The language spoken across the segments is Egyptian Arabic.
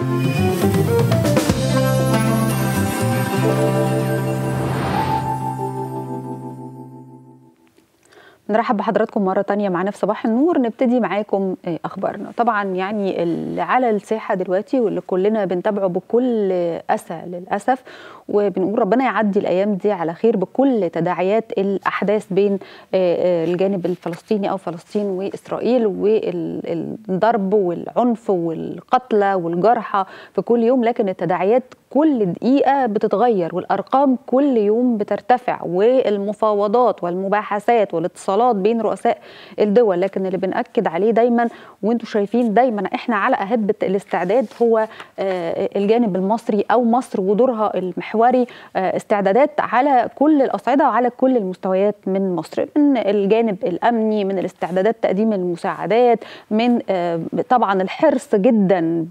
نرحب بحضراتكم مرة تانية معانا في صباح النور نبتدي معاكم أخبارنا طبعا يعني اللي على الساحة دلوقتي واللي كلنا بنتابعه بكل أسى للأسف وبنقول ربنا يعدي الأيام دي على خير بكل تداعيات الأحداث بين الجانب الفلسطيني أو فلسطين وإسرائيل والضرب والعنف والقتلى والجرحى في كل يوم لكن التداعيات كل دقيقة بتتغير والأرقام كل يوم بترتفع والمفاوضات والمباحثات والاتصالات بين رؤساء الدول لكن اللي بنأكد عليه دايما وانتم شايفين دايما احنا على أهبة الاستعداد هو الجانب المصري أو مصر ودورها المحوري استعدادات على كل الأصعدة وعلى كل المستويات من مصر من الجانب الأمني من الاستعدادات تقديم المساعدات من طبعا الحرص جدا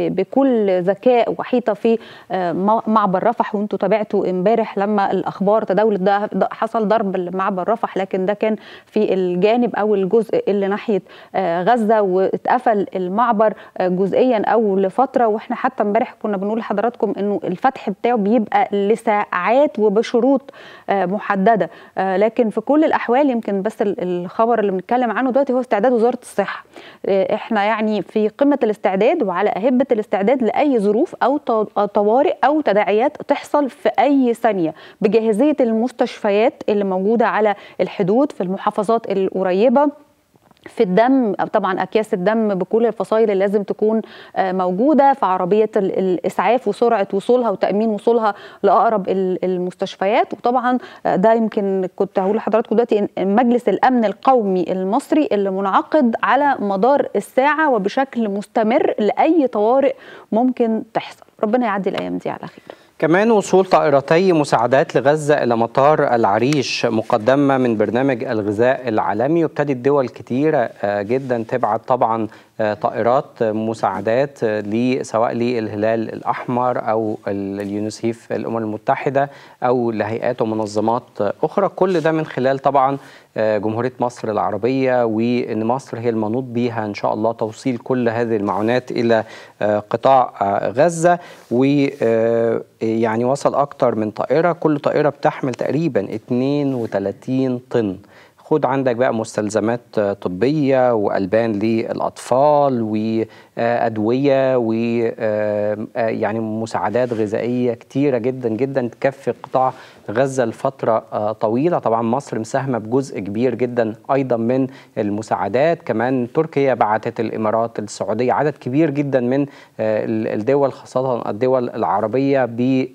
بكل ذكاء وحيطة في معبر رفح وانتم تابعتوا امبارح لما الاخبار تداولت ده حصل ضرب لمعبر رفح لكن ده كان في الجانب او الجزء اللي ناحيه غزه واتقفل المعبر جزئيا او لفتره واحنا حتى امبارح كنا بنقول لحضراتكم انه الفتح بتاعه بيبقى لساعات وبشروط محدده لكن في كل الاحوال يمكن بس الخبر اللي بنتكلم عنه دلوقتي هو استعداد وزاره الصحه احنا يعني في قمه الاستعداد وعلى اهبه الاستعداد لاي ظروف او طوارئ او تداعيات تحصل في اي ثانيه بجاهزيه المستشفيات اللي موجوده على الحدود في المحافظات القريبه في الدم طبعا اكياس الدم بكل الفصائل اللي لازم تكون موجوده في عربيه الاسعاف وسرعه وصولها وتامين وصولها لاقرب المستشفيات وطبعا ده يمكن كنت هقول لحضراتكم دلوقتي مجلس الامن القومي المصري اللي منعقد على مدار الساعه وبشكل مستمر لاي طوارئ ممكن تحصل ربنا يعدي الايام دي على خير كمان وصول طائرتي مساعدات لغزة إلى مطار العريش مقدمة من برنامج الغذاء العالمي وابتدت دول كتيرة جدا تبعت طبعا طائرات مساعدات سواء للهلال الأحمر أو اليونيسيف الأمم المتحدة أو لهيئات ومنظمات أخرى كل ده من خلال طبعا جمهورية مصر العربية وإن مصر هي المنوط بيها إن شاء الله توصيل كل هذه المعونات إلى قطاع غزة ويعني وصل أكتر من طائرة كل طائرة بتحمل تقريبا 32 طن خد عندك بقى مستلزمات طبية وألبان للأطفال وأدوية ويعني مساعدات غذائية كتيرة جدا جدا تكفي قطاع غزة لفترة طويلة طبعا مصر مساهمة بجزء كبير جدا أيضا من المساعدات كمان تركيا بعتت الإمارات السعودية عدد كبير جدا من الدول خاصة الدول العربية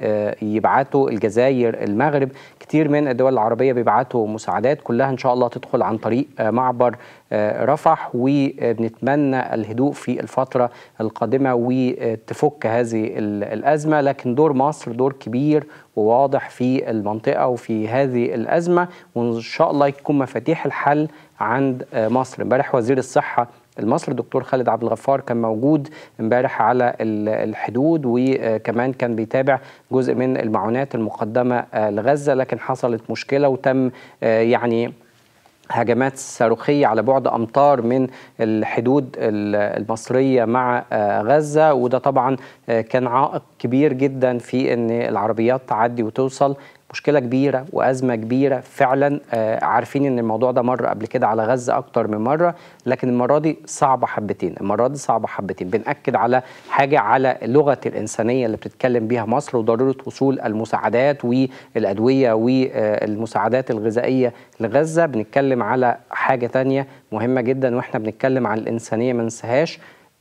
بيبعتوا الجزائر المغرب كتير من الدول العربية بيبعتوا مساعدات كلها إن شاء الله تدخل عن طريق معبر رفح وبنتمنى الهدوء في الفترة القادمة وتفك هذه الأزمة لكن دور مصر دور كبير وواضح في المنطقة وفي هذه الأزمة وإن شاء الله يكون مفاتيح الحل عند مصر امبارح وزير الصحة المصري الدكتور خالد عبد الغفار كان موجود امبارح على الحدود وكمان كان بيتابع جزء من المعونات المقدمة لغزة لكن حصلت مشكلة وتم يعني هجمات صاروخية على بعد أمتار من الحدود المصرية مع غزة وده طبعا كان عائق كبير جدا في أن العربيات تعدي وتوصل مشكلة كبيرة وأزمة كبيرة فعلا عارفين أن الموضوع ده مر قبل كده على غزة أكتر من مرة لكن المرة دي صعبة حبتين المرة دي صعبة حبتين بنأكد على حاجة على لغة الإنسانية اللي بتتكلم بيها مصر وضرورة وصول المساعدات والأدوية والمساعدات الغذائية لغزة بنتكلم على حاجة تانية مهمة جدا وإحنا بنتكلم عن الإنسانية ما ننساهاش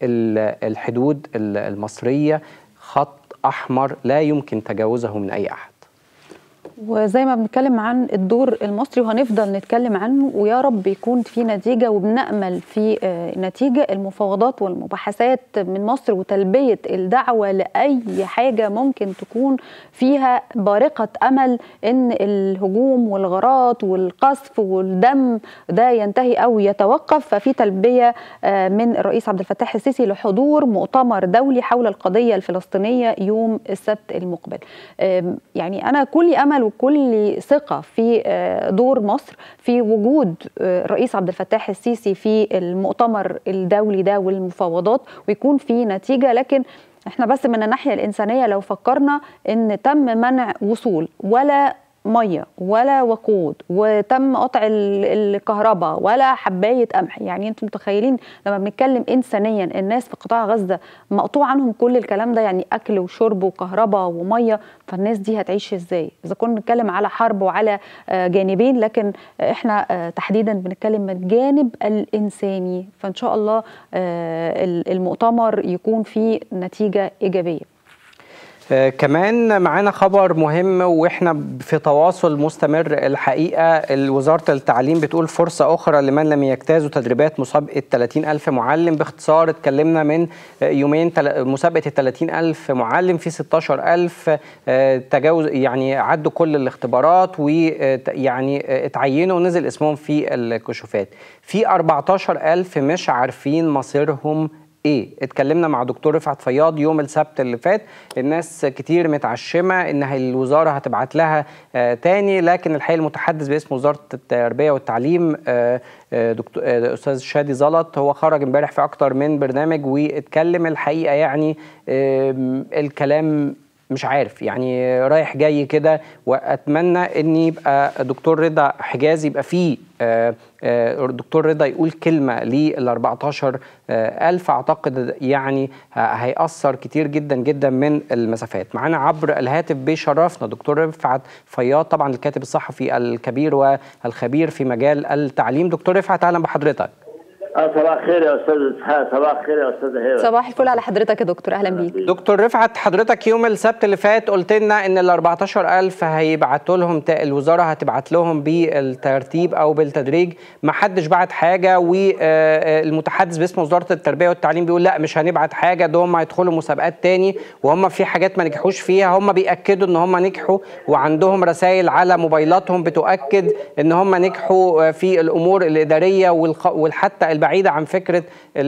الحدود المصرية خط أحمر لا يمكن تجاوزه من أي أحد وزي ما بنتكلم عن الدور المصري وهنفضل نتكلم عنه ويا رب يكون في نتيجة وبنأمل في نتيجة المفاوضات والمباحثات من مصر وتلبية الدعوة لأي حاجة ممكن تكون فيها بارقة أمل إن الهجوم والغارات والقصف والدم ده ينتهي أو يتوقف ففي تلبية من الرئيس عبد الفتاح السيسي لحضور مؤتمر دولي حول القضية الفلسطينية يوم السبت المقبل يعني أنا كل أمل وكل ثقه في دور مصر في وجود الرئيس عبد الفتاح السيسي في المؤتمر الدولي ده والمفاوضات ويكون في نتيجه لكن احنا بس من الناحيه الانسانيه لو فكرنا ان تم منع وصول ولا ميه ولا وقود وتم قطع الكهرباء ولا حبايه قمح يعني انتم متخيلين لما بنتكلم انسانيا الناس في قطاع غزه مقطوع عنهم كل الكلام ده يعني اكل وشرب وكهرباء وميه فالناس دي هتعيش ازاي اذا كنا بنتكلم على حرب وعلى جانبين لكن احنا تحديدا بنتكلم من الجانب الانساني فان شاء الله المؤتمر يكون فيه نتيجه ايجابيه آه كمان معانا خبر مهم واحنا في تواصل مستمر الحقيقه وزاره التعليم بتقول فرصه اخرى لمن لم يجتازوا تدريبات مسابقه 30 ألف معلم باختصار اتكلمنا من يومين مسابقه ال 30 ألف معلم في 16 ألف آه تجاوز يعني عدوا كل الاختبارات ويعني اتعينوا ونزل اسمهم في الكشوفات في 14 ألف مش عارفين مصيرهم ايه اتكلمنا مع دكتور رفعت فياض يوم السبت اللي فات الناس كتير متعشمه ان الوزاره هتبعت لها آه تاني لكن الحقيقه المتحدث باسم وزاره التربيه والتعليم آه دكتور آه استاذ شادي زلط هو خرج امبارح في اكتر من برنامج واتكلم الحقيقه يعني الكلام مش عارف يعني رايح جاي كده واتمنى ان يبقى دكتور رضا حجازي يبقى فيه دكتور رضا يقول كلمه لل 14 ألف أعتقد يعني هيأثر كتير جدا جدا من المسافات معانا عبر الهاتف بيشرفنا دكتور رفعت فياض طبعا الكاتب الصحفي الكبير والخبير في مجال التعليم دكتور رفعت أهلا بحضرتك اه صباح الخير يا استاذ اسحاق صباح الخير يا استاذ هبه صباح الفل على حضرتك يا دكتور اهلا بيك دكتور رفعت حضرتك يوم السبت اللي فات قلت لنا ان ال 14000 هيبعتوا لهم الوزاره هتبعت لهم بالترتيب او بالتدريج ما حدش بعت حاجه والمتحدث باسم وزاره التربيه والتعليم بيقول لا مش هنبعت حاجه ده هم هيدخلوا مسابقات تاني وهم في حاجات ما نجحوش فيها هم بياكدوا ان هم نجحوا وعندهم رسائل على موبايلاتهم بتؤكد ان هم نجحوا في الامور الاداريه وحتى بعيدة عن فكرة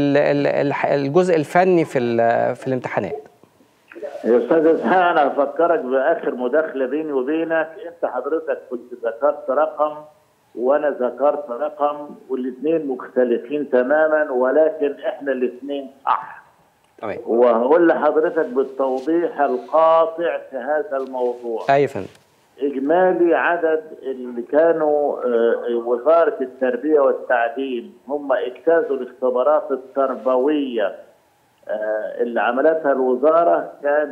الجزء الفني في في الامتحانات يا استاذ اسحاق انا هفكرك باخر مداخله بيني وبينك انت حضرتك كنت ذكرت رقم وانا ذكرت رقم والاثنين مختلفين تماما ولكن احنا الاثنين صح تمام وهقول لحضرتك بالتوضيح القاطع في هذا الموضوع ايوه فندم اجمالي عدد اللي كانوا وزاره التربيه والتعليم هم اجتازوا الاختبارات التربويه اللي عملتها الوزاره كان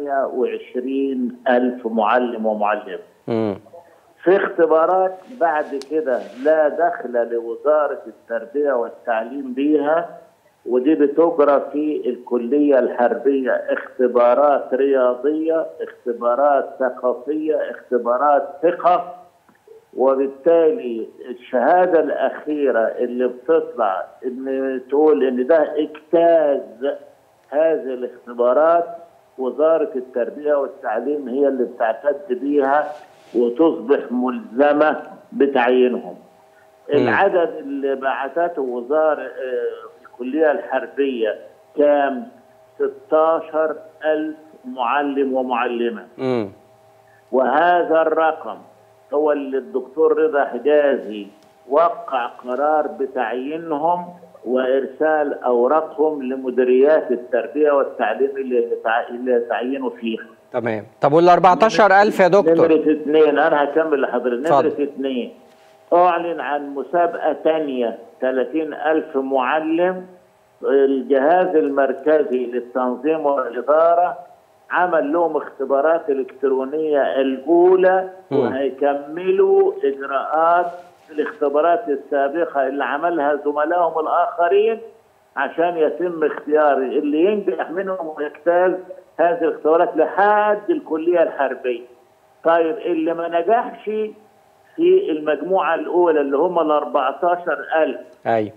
28 ألف معلم ومعلمة مم. في اختبارات بعد كده لا دخل لوزارة التربية والتعليم بيها ودي بتجرى في الكلية الحربية اختبارات رياضية اختبارات ثقافية اختبارات ثقة وبالتالي الشهادة الأخيرة اللي بتطلع إن تقول إن ده اجتاز هذه الاختبارات وزارة التربية والتعليم هي اللي بتعتد بيها وتصبح ملزمة بتعيينهم العدد اللي بعثته وزارة الكلية الحربية كام 16 ألف معلم ومعلمة مم. وهذا الرقم هو اللي الدكتور رضا حجازي وقع قرار بتعيينهم وارسال اوراقهم لمديريات التربيه والتعليم اللي اللي يتعينوا فيها. تمام طب وال 14000 يا دكتور نمرة اثنين انا هكمل لحضرتك نمرة اثنين اعلن عن مسابقه ثانيه 30000 معلم الجهاز المركزي للتنظيم والاداره عمل لهم اختبارات الكترونيه الاولى مم. وهيكملوا اجراءات الاختبارات السابقه اللي عملها زملائهم الاخرين عشان يتم اختيار اللي ينجح منهم ويجتاز هذه الاختبارات لحد الكليه الحربيه. طيب اللي ما نجحش في المجموعه الاولى اللي هم ال 14000 ايوه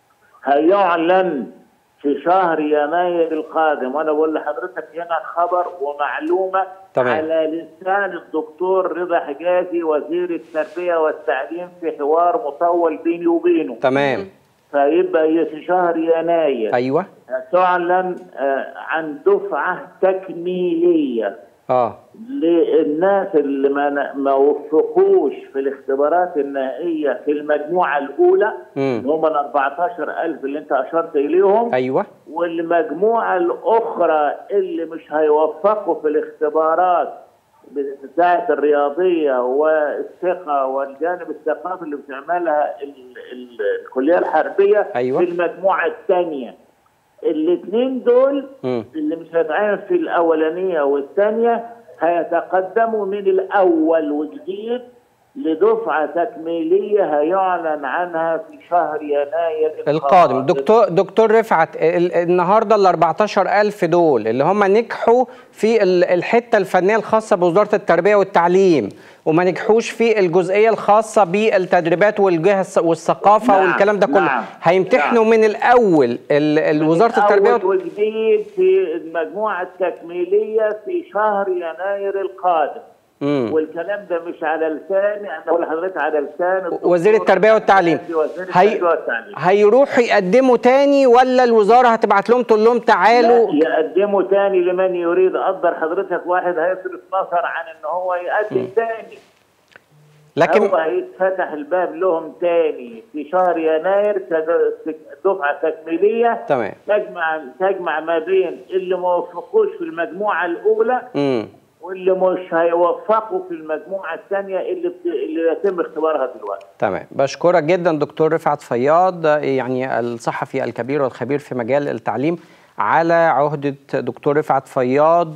هيعلن في شهر يناير القادم وانا بقول لحضرتك هنا خبر ومعلومه تمام. على لسان الدكتور رضا حجازي وزير التربيه والتعليم في حوار مطول بيني وبينه تمام فيبقى في شهر يناير ايوه تعلن آه، عن دفعه تكميليه اه للناس اللي ما ما وفقوش في الاختبارات النهائيه في المجموعه الاولى مم. اللي هم ال 14000 اللي انت اشرت اليهم ايوه والمجموعه الاخرى اللي مش هيوفقوا في الاختبارات بتاعه الرياضيه والثقه والجانب الثقافي اللي بتعملها ال- ال- الكليه الحربيه أيوة. في المجموعه الثانيه الاثنين دول مم. اللي مش هيتعين في الاولانيه والثانيه هيتقدموا من الاول وجديد لدفعه تكميليه هيعلن عنها في شهر يناير القادم دكتور دكتور رفعت ال- النهارده ال 14000 دول اللي هم نجحوا في ال- الحته الفنيه الخاصه بوزاره التربيه والتعليم وما نجحوش في الجزئيه الخاصه بالتدريبات والجهه الس- والثقافه نعم، والكلام ده كله نعم، هيمتحنوا من الاول ال- ال- وزاره التربيه أول والت- وجديد في المجموعه التكميليه في شهر يناير القادم مم. والكلام ده مش على لساني انا بقول لحضرتك على لسان الدكتور وزير التربيه والتعليم وزير هي... التربيه والتعليم هيروحوا يقدموا تاني ولا الوزاره هتبعت لهم تقول لهم تعالوا لا، يقدموا تاني لمن يريد قدر حضرتك واحد هيصرف نظر عن ان هو يقدم تاني لكن هو هيتفتح الباب لهم تاني في شهر يناير كد- دفعه تكميليه تمام تجمع تجمع ما بين اللي ما وفقوش في المجموعه الاولى امم واللي مش هيوفقوا في المجموعه الثانيه اللي بت... اللي يتم اختبارها دلوقتي تمام بشكرك جدا دكتور رفعت فياض يعني الصحفي الكبير والخبير في مجال التعليم على عهدة دكتور رفعت فياض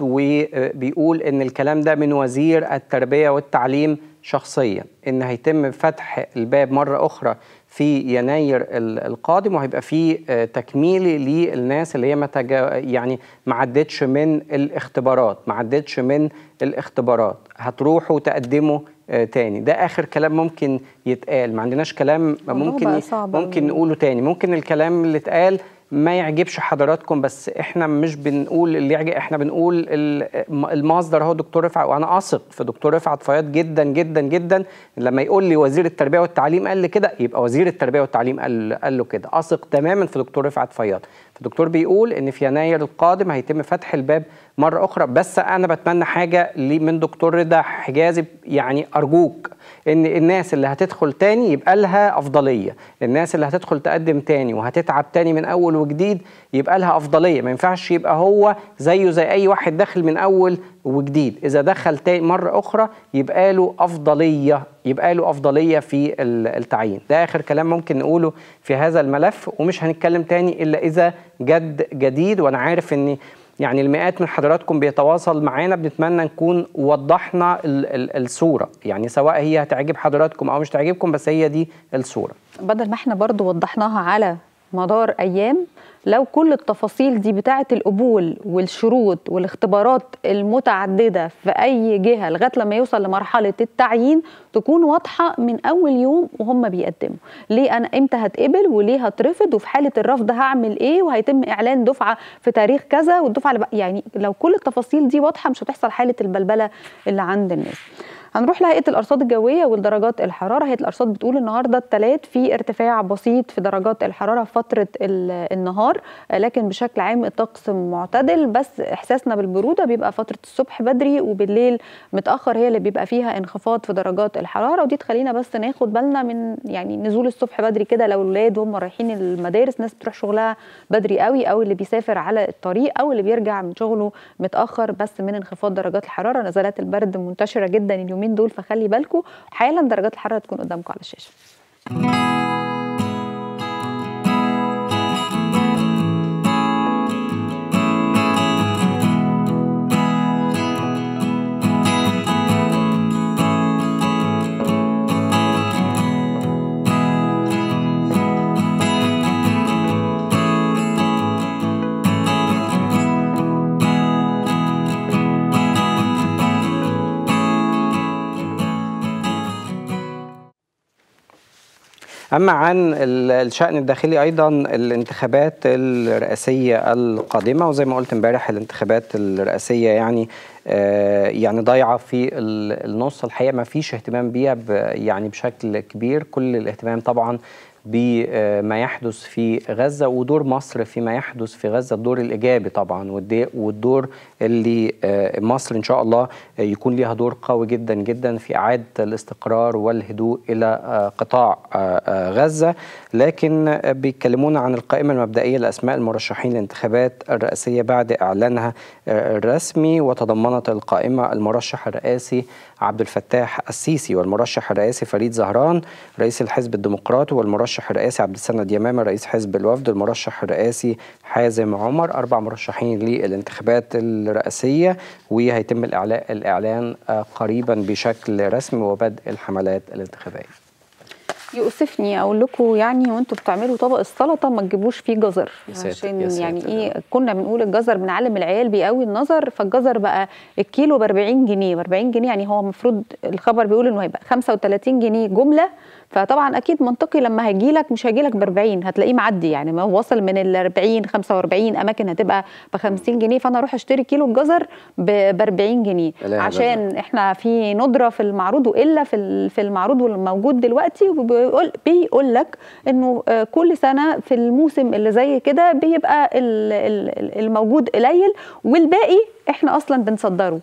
وبيقول ان الكلام ده من وزير التربية والتعليم شخصيا ان هيتم فتح الباب مرة اخرى في يناير ال- القادم وهيبقى في آه، تكميلي للناس اللي هي ما تجا يعني ما عدتش من الاختبارات ما عدتش من الاختبارات هتروحوا تقدموا آه، تاني ده اخر كلام ممكن يتقال ما عندناش كلام الموضوع ممكن بقى ي- صعب ممكن أوي. نقوله تاني ممكن الكلام اللي اتقال ما يعجبش حضراتكم بس احنا مش بنقول اللي يعجب احنا بنقول ال- المصدر هو دكتور رفعت وانا اثق في دكتور رفعت فياض جدا جدا جدا لما يقول لي وزير التربيه والتعليم قال لي كده يبقى وزير التربيه والتعليم قال قال له كده اثق تماما في دكتور رفعت فياض فالدكتور بيقول ان في يناير القادم هيتم فتح الباب مره اخرى بس انا بتمنى حاجه لي من دكتور رضا حجازي يعني ارجوك ان الناس اللي هتدخل تاني يبقى لها افضليه الناس اللي هتدخل تقدم تاني وهتتعب تاني من اول وجديد يبقى لها افضليه ما ينفعش يبقى هو زيه زي اي واحد داخل من اول وجديد اذا دخل تاني مره اخرى يبقى له افضليه يبقى له افضليه في ال- التعيين ده اخر كلام ممكن نقوله في هذا الملف ومش هنتكلم تاني الا اذا جد جديد وانا عارف ان يعني المئات من حضراتكم بيتواصل معانا بنتمنى نكون وضحنا ال ال الصوره يعني سواء هي هتعجب حضراتكم او مش تعجبكم بس هي دي الصوره بدل ما احنا برضو وضحناها على مدار ايام لو كل التفاصيل دي بتاعه القبول والشروط والاختبارات المتعدده في اي جهه لغايه لما يوصل لمرحله التعيين تكون واضحه من اول يوم وهم بيقدموا ليه انا امتى هتقبل وليه هترفض وفي حاله الرفض هعمل ايه وهيتم اعلان دفعه في تاريخ كذا والدفعه اللي بق- يعني لو كل التفاصيل دي واضحه مش هتحصل حاله البلبله اللي عند الناس هنروح لهيئه الارصاد الجويه والدرجات الحراره هيئه الارصاد بتقول النهارده الثلاث في ارتفاع بسيط في درجات الحراره في فتره ال- النهار لكن بشكل عام الطقس معتدل بس احساسنا بالبروده بيبقى فتره الصبح بدري وبالليل متاخر هي اللي بيبقى فيها انخفاض في درجات الحراره ودي تخلينا بس ناخد بالنا من يعني نزول الصبح بدري كده لو الاولاد وهم رايحين المدارس ناس بتروح شغلها بدري قوي او اللي بيسافر على الطريق او اللي بيرجع من شغله متاخر بس من انخفاض درجات الحراره نزلات البرد منتشره جدا اليومين دول فخلي بالكم حالا درجات الحراره تكون قدامكم على الشاشه أما عن ال- الشأن الداخلي أيضا الانتخابات الرئاسية القادمة وزي ما قلت امبارح الانتخابات الرئاسية يعني آه، يعني ضايعة في ال- النص الحقيقة ما فيش اهتمام بيها ب- يعني بشكل كبير كل الاهتمام طبعا بما يحدث في غزة ودور مصر فيما يحدث في غزة الدور الإيجابي طبعا والدور اللي مصر إن شاء الله يكون لها دور قوي جدا جدا في إعادة الاستقرار والهدوء إلى قطاع غزة لكن بيتكلمونا عن القائمة المبدئية لأسماء المرشحين للانتخابات الرئاسية بعد إعلانها الرسمي وتضمنت القائمة المرشح الرئاسي عبد الفتاح السيسي والمرشح الرئاسي فريد زهران رئيس الحزب الديمقراطي والمرشح الرئاسي عبد السند يمامه رئيس حزب الوفد المرشح الرئاسي حازم عمر اربع مرشحين للانتخابات الرئاسيه وهيتم الاعلان قريبا بشكل رسمي وبدء الحملات الانتخابيه يؤسفني اقول لكم يعني وانتوا بتعملوا طبق السلطه ما تجيبوش فيه جزر عشان يعني ايه كنا بنقول الجزر بنعلم العيال بيقوي النظر فالجزر بقى الكيلو ب 40 جنيه ب 40 جنيه يعني هو المفروض الخبر بيقول انه هيبقى 35 جنيه جمله فطبعا اكيد منطقي لما هيجي لك مش هيجي لك ب 40 هتلاقيه معدي يعني ما وصل من ال 40 45 اماكن هتبقى ب 50 جنيه فانا اروح اشتري كيلو الجزر ب 40 جنيه عشان بزر. احنا في ندره في المعروض والا في في المعروض الموجود دلوقتي وبيقول بيقول لك انه كل سنه في الموسم اللي زي كده بيبقى الموجود قليل والباقي احنا اصلا بنصدره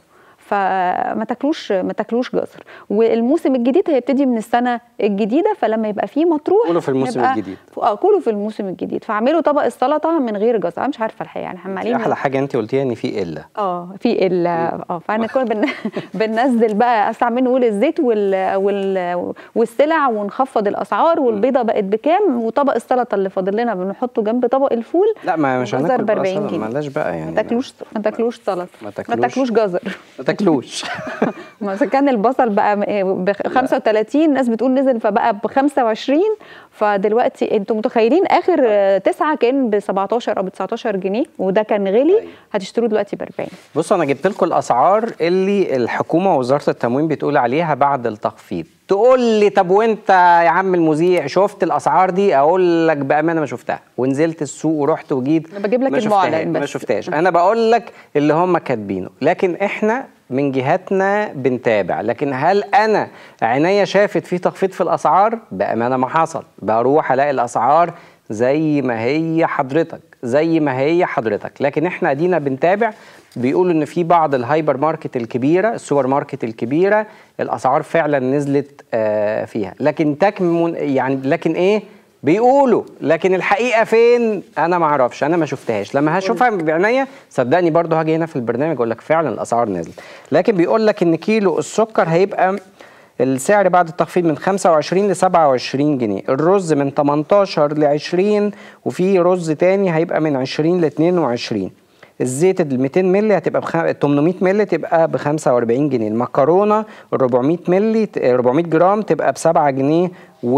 فما تاكلوش ما تاكلوش جزر والموسم الجديد هيبتدي من السنه الجديده فلما يبقى فيه مطروح كله في الموسم الجديد اه كله في الموسم الجديد فاعملوا طبق السلطه من غير جزر انا مش عارفه الحقيقه يعني عمالين احلى حاجه انت قلتيها ان في قله اه في قله اه فاحنا كنا بن... بننزل بقى اسرع من نقول الزيت وال... وال... والسلع ونخفض الاسعار والبيضه بقت بكام وطبق السلطه اللي فاضل لنا بنحطه جنب طبق الفول لا ما مش هناكل ب 40 جنيه معلش بقى يعني ما تاكلوش ما تاكلوش سلطه ما تاكلوش جزر ما تاكلوش ما كان البصل بقى ب 35 الناس بتقول نزل فبقى ب 25 فدلوقتي انتوا متخيلين اخر تسعه كان ب 17 او ب 19 جنيه وده كان غلي هتشتروه دلوقتي ب 40 بصوا انا جبت لكم الاسعار اللي الحكومه ووزاره التموين بتقول عليها بعد التخفيض تقول لي طب وانت يا عم المذيع شفت الاسعار دي اقول لك بامانه ما شفتها ونزلت السوق ورحت وجيت انا بجيب لك المعلن بس ما شفتهاش انا بقول لك اللي هم كاتبينه لكن احنا من جهتنا بنتابع لكن هل انا عينيا شافت في تخفيض في الاسعار بامانه ما حصل بروح الاقي الاسعار زي ما هي حضرتك زي ما هي حضرتك لكن احنا ادينا بنتابع بيقولوا ان في بعض الهايبر ماركت الكبيره السوبر ماركت الكبيره الاسعار فعلا نزلت آه فيها لكن تكمن يعني لكن ايه بيقولوا لكن الحقيقه فين انا ما اعرفش انا ما شفتهاش لما هشوفها بعينيا صدقني برضو هاجي هنا في البرنامج اقول لك فعلا الاسعار نزلت لكن بيقول لك ان كيلو السكر هيبقى السعر بعد التخفيض من 25 ل 27 جنيه الرز من 18 ل 20 وفي رز تاني هيبقى من 20 ل 22 الزيت ال 200 مللي هتبقى بخ... 800 مللي تبقى ب 45 جنيه المكرونه ال 400 مللي 400 جرام تبقى ب 7 جنيه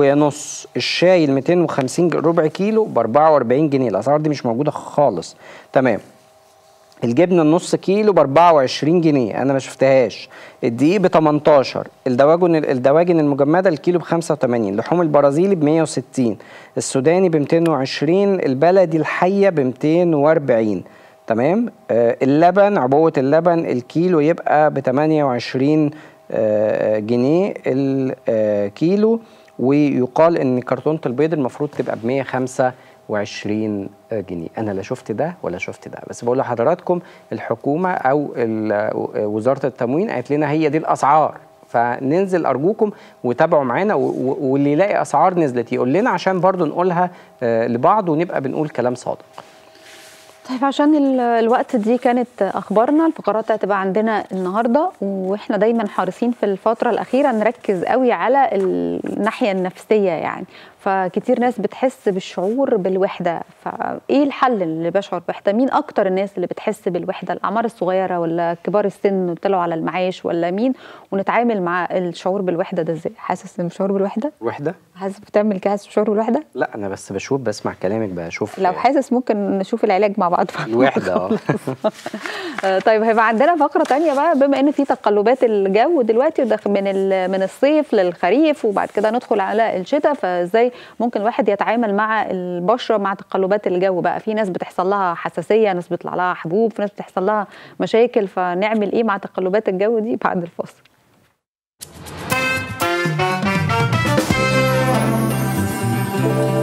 ونص الشاي ال 250 ربع كيلو ب 44 جنيه الاسعار دي مش موجوده خالص تمام الجبنه النص كيلو ب 24 جنيه انا ما شفتهاش الدقيق ب 18 الدواجن الدواجن المجمده الكيلو ب 85 لحوم البرازيلي ب 160 السوداني ب 220 البلدي الحيه ب 240 تمام آه اللبن عبوه اللبن الكيلو يبقى ب 28 آه جنيه الكيلو ويقال ان كرتونه البيض المفروض تبقى ب 125 جنيه انا لا شفت ده ولا شفت ده بس بقول لحضراتكم الحكومه او وزاره التموين قالت لنا هي دي الاسعار فننزل ارجوكم وتابعوا معانا واللي يلاقي اسعار نزلت يقول لنا عشان برضو نقولها لبعض ونبقى بنقول كلام صادق طيب عشان الوقت دي كانت اخبارنا الفقرات هتبقى عندنا النهارده واحنا دايما حريصين في الفتره الاخيره نركز قوي على الناحيه النفسيه يعني فكتير ناس بتحس بالشعور بالوحده فايه الحل اللي بشعر بوحده مين اكتر الناس اللي بتحس بالوحده الاعمار الصغيره ولا كبار السن طلعوا على المعاش ولا مين ونتعامل مع الشعور بالوحده ده ازاي حاسس بالشعور بالوحده وحده حاسس بتعمل كده حاسس بالشعور بالوحده لا انا بس بشوف بسمع كلامك بشوف لو حاسس ممكن نشوف العلاج مع بعض الوحده اه طيب هيبقى عندنا فقره تانية بقى بما ان في تقلبات الجو دلوقتي من من الصيف للخريف وبعد كده ندخل على الشتاء فازاي ممكن الواحد يتعامل مع البشره مع تقلبات الجو بقى في ناس بتحصل لها حساسيه ناس بيطلع لها حبوب في ناس بتحصل لها مشاكل فنعمل ايه مع تقلبات الجو دي بعد الفاصل you